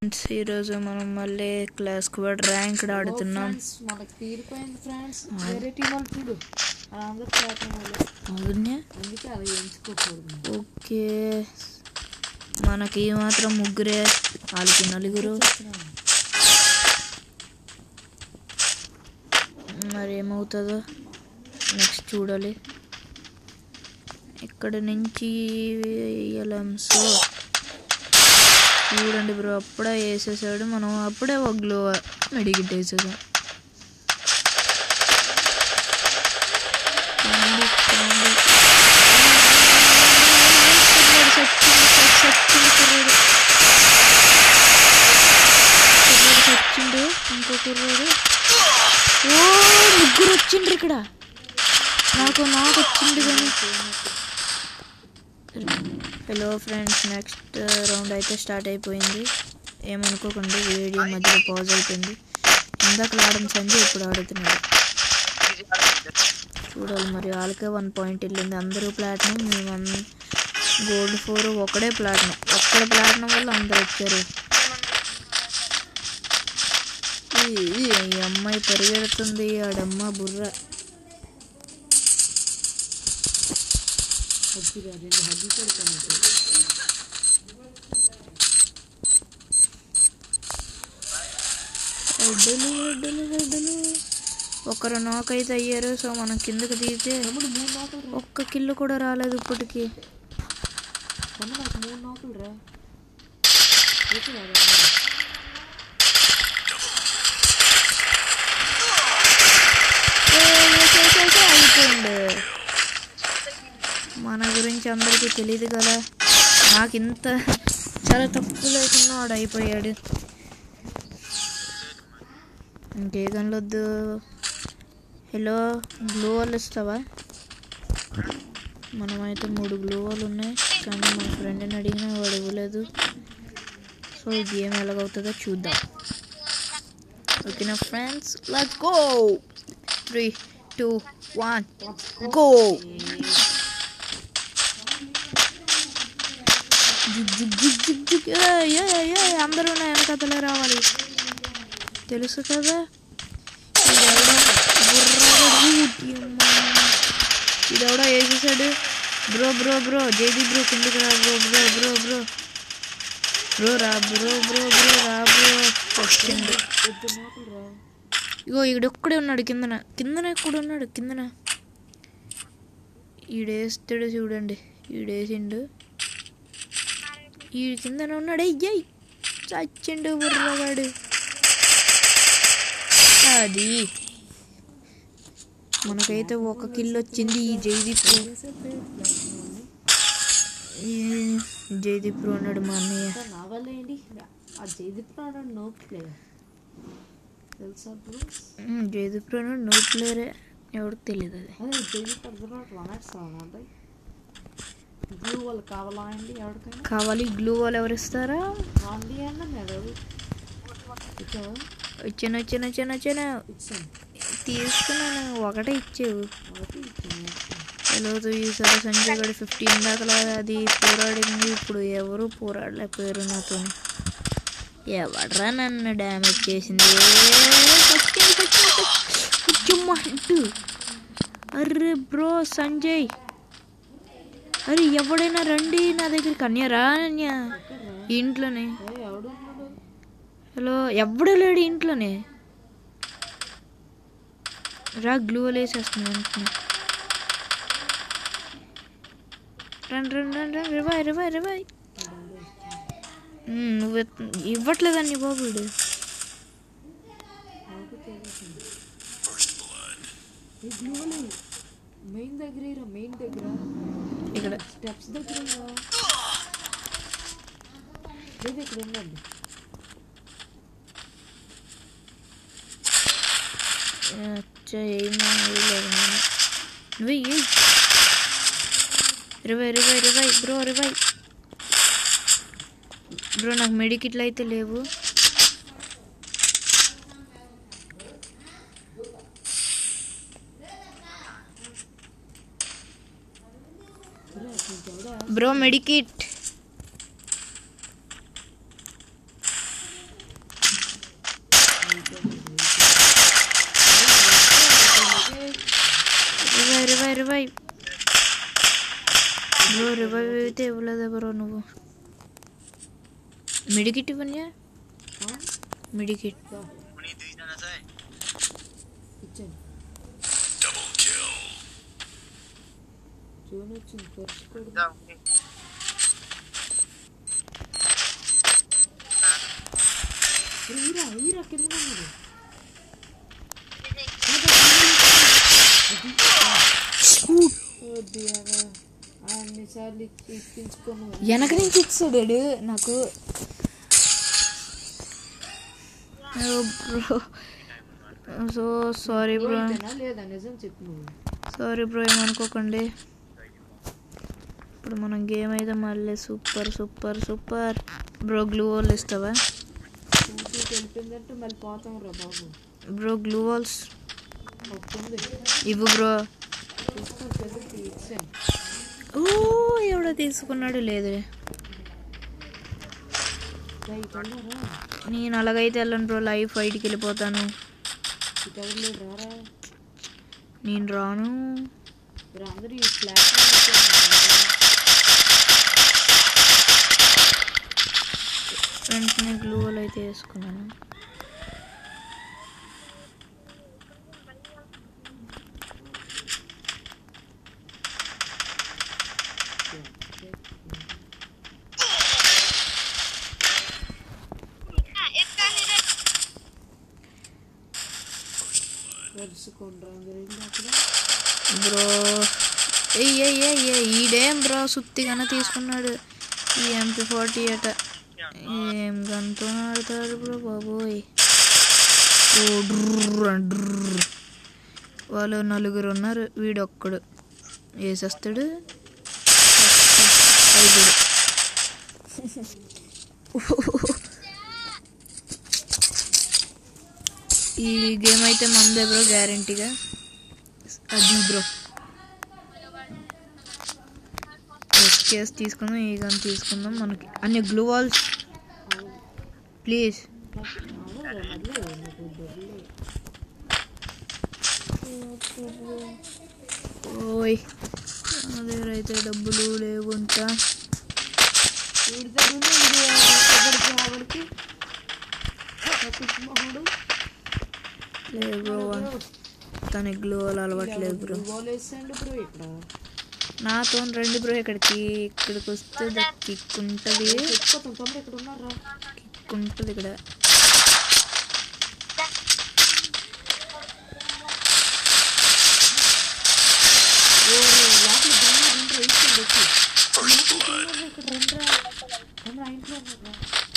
Friends ఈరోజు మనం మళ్ళీ క్లాస్ స్క్వాడ్ ర్యాంక్ ఆడుతున్నాం ఫ్రెండ్స్ మనకి తీరిపోయింది ఫ్రెండ్స్ వేరే టీం వాళ్ళు చూడు అలా అందరూ చేతం వాళ్ళు అవునే అందుకే అలా ఎంచుకోకూడదు ఓకే మనకి ఈ మాత్రం ముగ్గురే వాళ్ళకి నలుగురు మరి ఏమవుతుందో నెక్స్ట్ చూడాలి ఇక్కడ నుంచి వేయలేం సో చూడండి బ్రో అప్పుడే వేసేసాడు మనం అప్పుడే ఒక గ్లో మెడిగిట్ వేసేసాం కాండి, కాండి. కుర్రాడు చచ్చిండు, చచ్చిండు కుర్రాడు. కుర్రాడు చచ్చిండు ఇంకో కుర్రాడు ఓ ముగ్గురు వచ్చిండ్రు ఇక్కడ నాకు నాకు వచ్చిండు కానీ హలో ఫ్రెండ్స్ నెక్స్ట్ రౌండ్ అయితే స్టార్ట్ అయిపోయింది ఏమనుకోకండి వీడియో మధ్యలో పాజ్ అయిపోయింది ఇందాక ఆడడం సంజయ్ ఇప్పుడు ఆడుతున్నాడు చూడాలి మరి వాళ్ళకే వన్ పాయింట్ వెళ్ళింది అందరూ ప్లాటినం మేము గోల్డ్ ఫోర్ ఒకడే ప్లాటినం ఒక్కడ ప్లాటినం వల్ల అందరు వచ్చారు ఈ- ఈ ఈ అమ్మాయి పరిగెడుతుంది ఆడమ్మ బుర్ర హద్దుగా రెండు హద్దు పడుతున్నట్టు అడ్డలు అడ్డలు అడ్డలు ఒకరు నాక్ అయితే అయ్యారు సో మనం కిందకి దిగితే తమ్ముడు మూడు నోకులు రా ఒక్క కిల్లు కూడా రాలేదు ఇప్పటికి తమ్ముడు నాకు మూడు నోకులు రా ఓకే రా, రా, రా. ఏ, ఏ, ఏ, ఏ, ఏ, అయిపోయింది మన గురించి అందరికీ తెలియదు కదా నాకు ఇంత చాలా తప్పు లేకుండా వాడు అయిపోయాడు ఇంకే కనలొద్దు హలో గ్లూ వాళ్ళు ఇస్తావా మనమైతే మూడు గ్లూ వాళ్ళు ఉన్నాయి కానీ మా ఫ్రెండ్ని అడిగినా వాడు ఇవ్వలేదు సో ఈ గేమ్ ఎలాగవుతుందో చూద్దాం ఓకేనా friends let's go three two one go జిగ్ జిగ్ జిగ్ జిగ్ జిగ్ ఏయ్, ఏయ్, ఏయ్, అందరూ నా వెనకతలే రావాలి తెలుసు కదా ఈడెవడో బుర్రగా ఊటి అమ్మ. ఈడెవడో వేసేసాడు బ్రో బ్రో బ్రో జేజీ బ్రో కిందకి రా bro bro bro bro bro రా బ్రో బ్రో బ్రో రా బ్రో వచ్చిండు ఇద్దరు నోకులు రా ఇగో ఈడొక్కడే ఉన్నాడు కిందన కిందన ఎక్కడ ఉన్నాడు కిందన ఈడేస్తాడు చూడండి ఈడేసిండు ఈ కిందన ఉన్నాడు అయ్యాయి చచ్చిండు బుర్రగాడు అది మనకైతే ఒక కిల్ వచ్చింది ఈ జైదీప్ ఈ జైదీప్ ఉన్నాడు మా అన్నయ్య సార్ నా వల్ల ఏంటి ఆ జైదీప్ రాడు నోకులే తెలుసా బ్రో ఉమ్, జైదీప్ ఉన్నాడు నో ప్లేయరే ఎవరికి తెలియదు అది అదే జైదీప్ అర్థం వన్ ఎక్స్ అంటే బ్లూ వాళ్ళు కావాలా అండి ఎవరికైనా కావాలి గ్లూ వాళ్ళు ఎవరు ఇస్తారా కాండి అన్న మెడల్ ఇచ్చా వచ్చాను వచ్చాను వచ్చాను వచ్చాను ఇచ్చాను తీసుకున్నాను ఒకటే ఇచ్చేవు ఒకటి ఇచ్చాను తెలియదు ఈసారి సంజయ్ గడి ఫిఫ్టీన్ దాకా అది పోరాడింది ఇప్పుడు ఎవరు పోరాడలేకపోయారు నాతో ఎవడరా నన్ను డ్యామేజ్ చేసింది హెడ్ అర్రే బ్రో సంజయ్ అరే ఎవడైనా రండి నా దగ్గరికి అన్యరా అన్య ఇంట్లోనే ఏ ఎవడు ఉన్నాడు హలో ఎవడు లేడు ఇంట్లోనే రా గ్లూ వేసేస్తుంది వెంటనే రండి రండి రండి రండి రివాయ్ రివాయ్ రివాయ్ ఉమ్, నువ్వు ఎత్- ఇవ్వట్లేదండి బాబు వీడు నాకు తెలిసింది ఈ బ్లూ మెయిన్ దగ్గర మెయిన్ దగ్గర ఇక్కడ స్టెప్స్ దగ్గర లేదు ఇక్కడ ఉందండి అచ్చా ఏమో లేదు నేను నువ్వు ఏ ఇరవై ఇరవై ఇరవై బ్రో ఇరవై బ్రో నాకు మెడికిట్లు అయితే లేవు bro medkit revive bro revive అయితే ఇవ్వలేదా బ్రో నువ్వు మిడికిట్ ఇవ్వనియా ఆ? మిడికిట్ దా, ఇచ్చాను జోన్ వచ్చింది ఖర్చుకోడు ఈరా ఈరా కింద ఉన్నాడు అన్నిసార్లు ఇప్పించుకోను వెనక నుంచి ఇచ్చాడు వీడు నాకు బ్రో సో సారీ బ్రో అయితేనా లేదా నిజం చెప్పు నువ్వు సారీ బ్రో ఏమనుకోకండి ఇప్పుడు మనం గేమ్ అయితే మళ్ళీ super super super bro glue wall ఇస్తావా చూసి తెలిపిందంటే మళ్ళీ పోతాం రా బాబు బ్రో గ్లూ వాల్స్ వస్తుంది ఇవ్వు బ్రో తీసుకొని చదివి ఇచ్చాను ఓ ఎవడో తీసుకున్నాడు లేదు ఇటు వెళ్ళారా నేను అలాగైతే వెళ్ళను బ్రో లైవ్ ఫైట్కి వెళ్ళిపోతాను ఇటు ఎవరు లేరు రారా నేను రాను మీరు అందరూ ఈ ఫ్లాట్ వెంటనే గ్లూ వాల్ అయితే వేసుకున్నాను కలుసుకొని అందరూ వెళ్ళి అక్కడ బ్రో ఏయ్ ఏయ్ ఏయ్ ఏయ్ ఈడేం బ్రో సుత్తిగానే తీసుకున్నాడు ఈ ఎంపీ ఫార్టీ అట ఏం గంతో ఆడతాడు బ్రో బాబోయ్ ఓ డ్రర్ అని డ్రర్. వాళ్ళు నలుగురు ఉన్నారు వీడొక్కడు వేసేస్తాడు ఐదుగురు ఈ గేమ్ అయితే మందే బ్రో గ్యారంటీగా అది బ్రో కేస్ తీసుకుందాం ఈ గన్ తీసుకుందాం మనకి అన్ని గ్లూ వాల్స్ ప్లీజ్ అవును మళ్ళీ నాకు దొరలే ఓయ్ నా దగ్గర అయితే డబ్బులు లేవుంటా వీడి దగ్గర ఇది ఎవరికి ఆవిడకి మొహుడు లేదు బ్రో తనకి గ్లూ వాల్ అలవాట్లేదు బ్రో గోల్ వేసాడు బ్రో ఇక్కడ నాతో రెండు బ్రో ఇక్కడికి ఇక్కడికి వస్తే కిక్ ఉంటుంది చెప్పుకోతాం తమ్ముడు ఇక్కడ ఉన్నారా కిక్ ఉంటుంది ఇక్కడ ఓ లోపల దొంగ రెండు వేసాడు వచ్చి ఇక్కడ రెండ్రా తమ్ముడు ఆ ఇంట్లో ఉన్నారా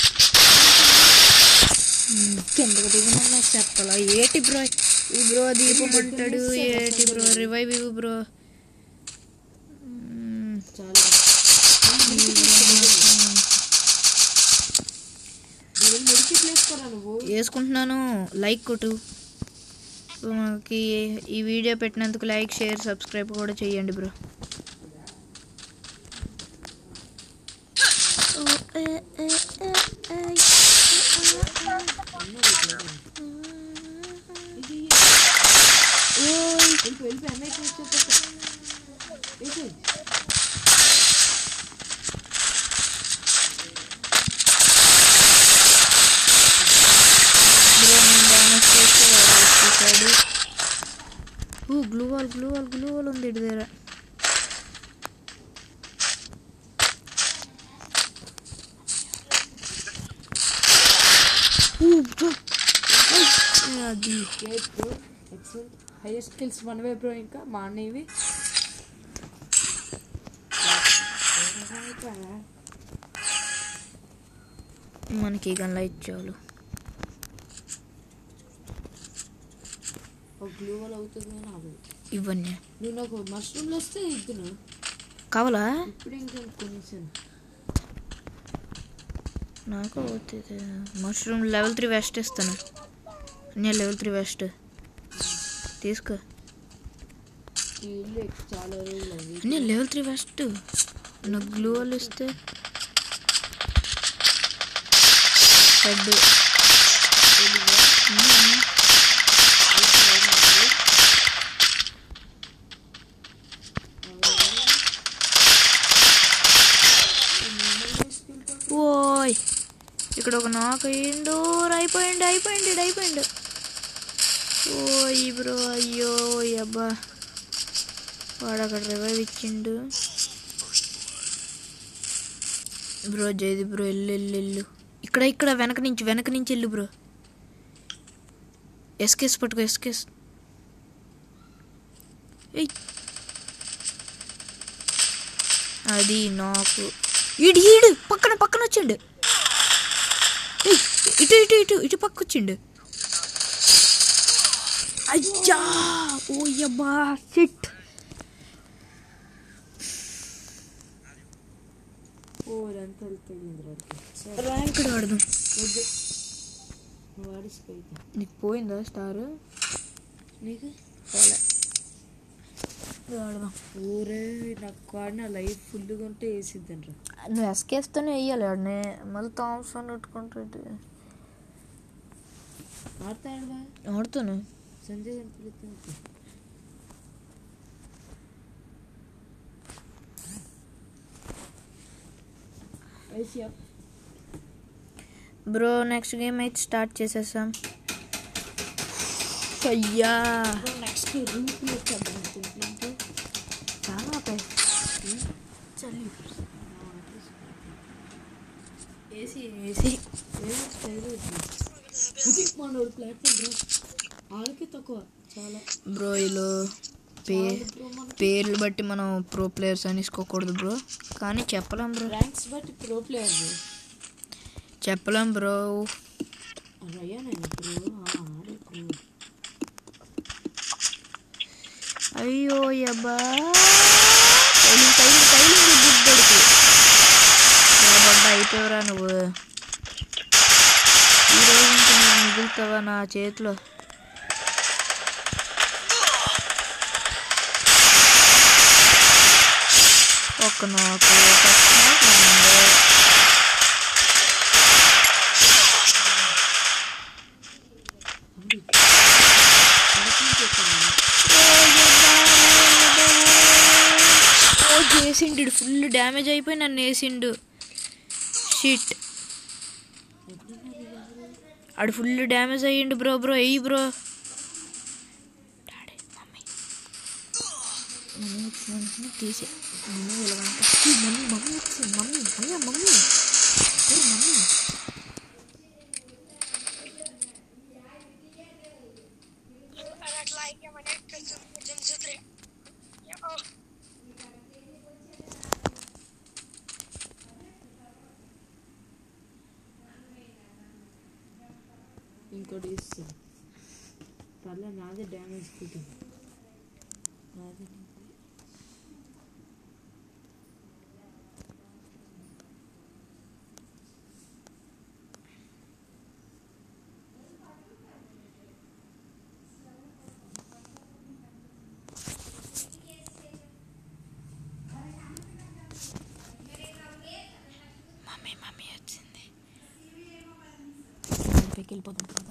కిందకు దిగుమన్నా చెప్పాలా ఏటి బ్రో ఈ బ్రో దీపం అంటాడు ఏటి బ్రో రివైవ్ ఇవ్వు బ్రో మ్మ్. చాలా మెడికెట్ వేసుకోరా నువ్వు వేసుకుంటున్నాను లైక్ కొట్టు సో మనకి ఈ వీడియో పెట్టినందుకు లైక్ షేర్ సబ్స్క్రైబ్ కూడా చేయండి బ్రో ఇది ఓయ్ వెళ్ళిపో వెళ్ళిపో అన్నయ్య వచ్చేటట్టు వేసి బ్రో నేను డ్యామేజ్ చేస్తే వాడు వచ్చేసాడు ఓ glue wall glue wall glue wall ఉంది ఇటు దగ్గర ఓ, బ్రో. ఐ, అది great bro excellent higher skills మనవే బ్రో ఇంకా మా అన్నయ్యవి మనకి గన్ లైట్ చాలు ఒక గ్లూ వాల్ అవుతుంది అని అవ్వదు ఇవన్నీ నువ్వు నాకు మష్రూమ్లు వస్తే ఇద్దును కావాలా ఇప్పుడు ఇంకా కొనేసాను నాకు అవుతుంది మష్రూమ్ లెవెల్ త్రీ వెస్ట్ ఇస్తాను నేను లెవెల్ త్రీ వెస్ట్ తీసుకో ఈ ఇల్లు ఎక్కి చాలా రోజులు అయింది నేను లెవెల్ త్రీ వెస్ట్ నాకు గ్లూ వాళ్ళు ఇస్తే హెడ్ ఒక నాక్ అయ్యిండు అయిపోయిండు అయిపోయిండు ఈడు అయిపోయిండు ఓయ్ బ్రో అయ్యో ఓయ్ అబ్బా వాడు అక్కడ రివైవ్ ఇచ్చిండు బ్రో జైది బ్రో ఎల్లు ఎల్లు ఎల్లు ఇక్కడ ఇక్కడ వెనక నుంచి వెనక నుంచి వెళ్ళు బ్రో ఎస్కేస్ పట్టుకో ఎస్కేస్ ఏయ్ అది నాకు ఈడు ఈడు పక్కన పక్కన వచ్చిండు ఏయ్, ఇటు ఇటు ఇటు ఇటు పక్క వచ్చిండు అయ్యా ఓయబ్బా సిట్ ఓ ఇదంతా వెళ్ళిపోయింది రాడికి ర్యాంక్డ్ ఆడదాం వద్దు నువ్వు ఆడిసిపోయితే నీకు పోయిందా స్టార్ నీకు పోలే ఆడదాం ఊరే నాకు కాడిన లైఫ్ ఫుల్గా ఉంటే వేసిద్దండ్రా నువ్వు ఎస్కేస్తోనే వేయాలి ఆడనే మళ్ళీ థామ్సన్ పెట్టుకుంటే ఆడతాడు బా ఆడుతాను సంజయ్ గారిని పిలుస్తాను ఐసీఎఫ్ బ్రో నెక్స్ట్ గేమ్ అయితే స్టార్ట్ చేసేసాం అయ్యా నెక్స్ట్ రూపులు వచ్చేద్దాం అనుకుంటున్నాను చాలా చలి ఏసీ ఏసీ మనోడు ప్లాట్ఫామ్ వాళ్ళకి తక్కువ చాలా బ్రో వీళ్ళు పే పేర్లు బట్టి మనం ప్రో ప్లేయర్స్ అని ఇసుకోకూడదు బ్రో కానీ చెప్పలేం బ్రో ర్యాంక్స్ బట్టి ప్రో ప్లేయర్ చెప్పలేం బ్రో రయ్యా నేను ప్రో ఆడే ప్రో అయ్యో అబ్బా తైలి తైలి తైలి బుడ్డడికి బడ్డ అయిపోయారా నువ్వు ఈరోజు నుంచి నువ్వు మిగులుతావా నా చేతిలో ఒక్క నాకు ఒక నాకు ఉంది. ఓ చేసిండు ఫుల్ డ్యామేజ్ అయిపోయి నన్ను వేసిండు షిట్ ఆడు ఫుల్ డ్యామేజ్ అయ్యిండు బ్రో బ్రో ఎయ్యి బ్రో డాడీ మమ్మీ మమ్మీ వచ్చిన వెంటనే తీసే మమ్మీ వెళ్ళమంట ఈ మమ్మీ మమ్మీ వచ్చింది మమ్మీ అయ్యా మమ్మీ ఏ మమ్మీ ఇంకోటి ఇస్తాను పర్లే నాదే డ్యామేజ్ స్కూటీ నాదే మమ్మీ మమ్మీ వచ్చింది పైకి వెళ్ళిపోతాం కదా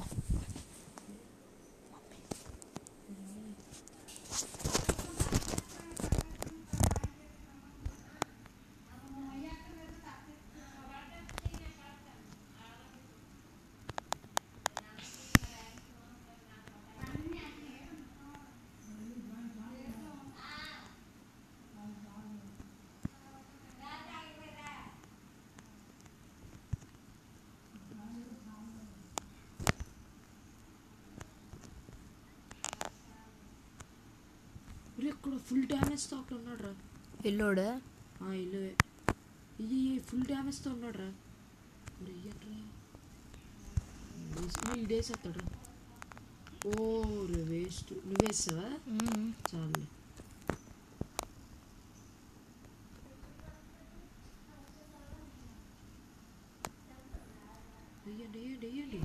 ఒరే ఇక్కడ ఫుల్ డ్యామేజ్తో అక్కడ ఉన్నాడు రా ఎల్లోడా ఇల్లు ఇది ఫుల్ డ్యామేజ్తో ఉన్నాడు రా ఒరే ఇయ్యట్రా ఇడేసేస్తాడు ఓ రే వేస్ట్ నువ్వేస్తావా చాలు వెయ్యండి వెయ్యండి వెయ్యండి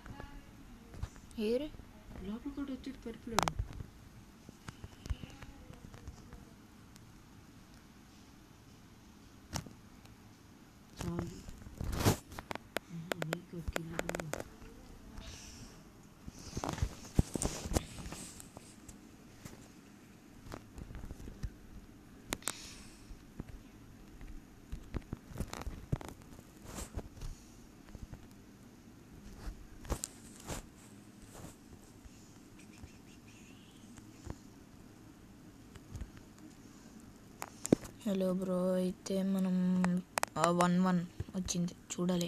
ఏరే లోపల కూడా వచ్చి పరిపిలాడు చాలు ఆహా, నీకు ఒక కిలో హలో బ్రో అయితే మనం వన్ వన్ వచ్చింది చూడాలి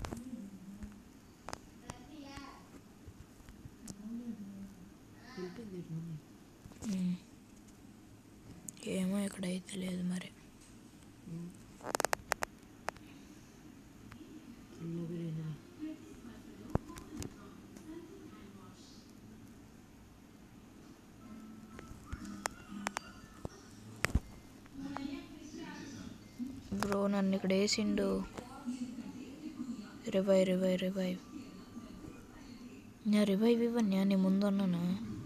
వెళ్ళిపోయింది ఇటు మమ్మీ ఉమ్. ఏమో ఇక్కడైతే లేదు మరి ఫుల్ బిర్యానీ బ్రో నన్ను ఇక్కడ వేసిండు రివైవ్ రివైవ్ రివైవ్ నేను రివైవ్ ఇవ్వను నీ ముందు అన్నానా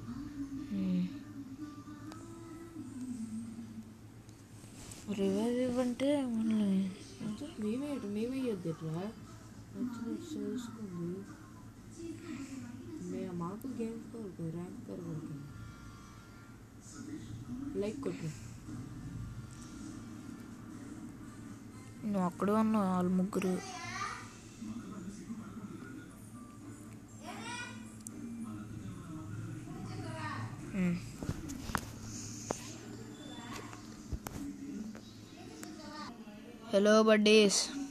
రివైవ్ ఇవ్వంటే మళ్ళీ అంటే మేమే ఇటు మేమే ఇవ్వద్దు ఇట్లా నచ్చినట్టు చేసుకుంది మే మాకు గేమ్ కోరుకు ర్యాంక్ కోరుకు లైక్ కొట్టు నువ్వు అక్కడే ఉన్నావు వాళ్ళు ముగ్గురు ఉమ్. Hello buddies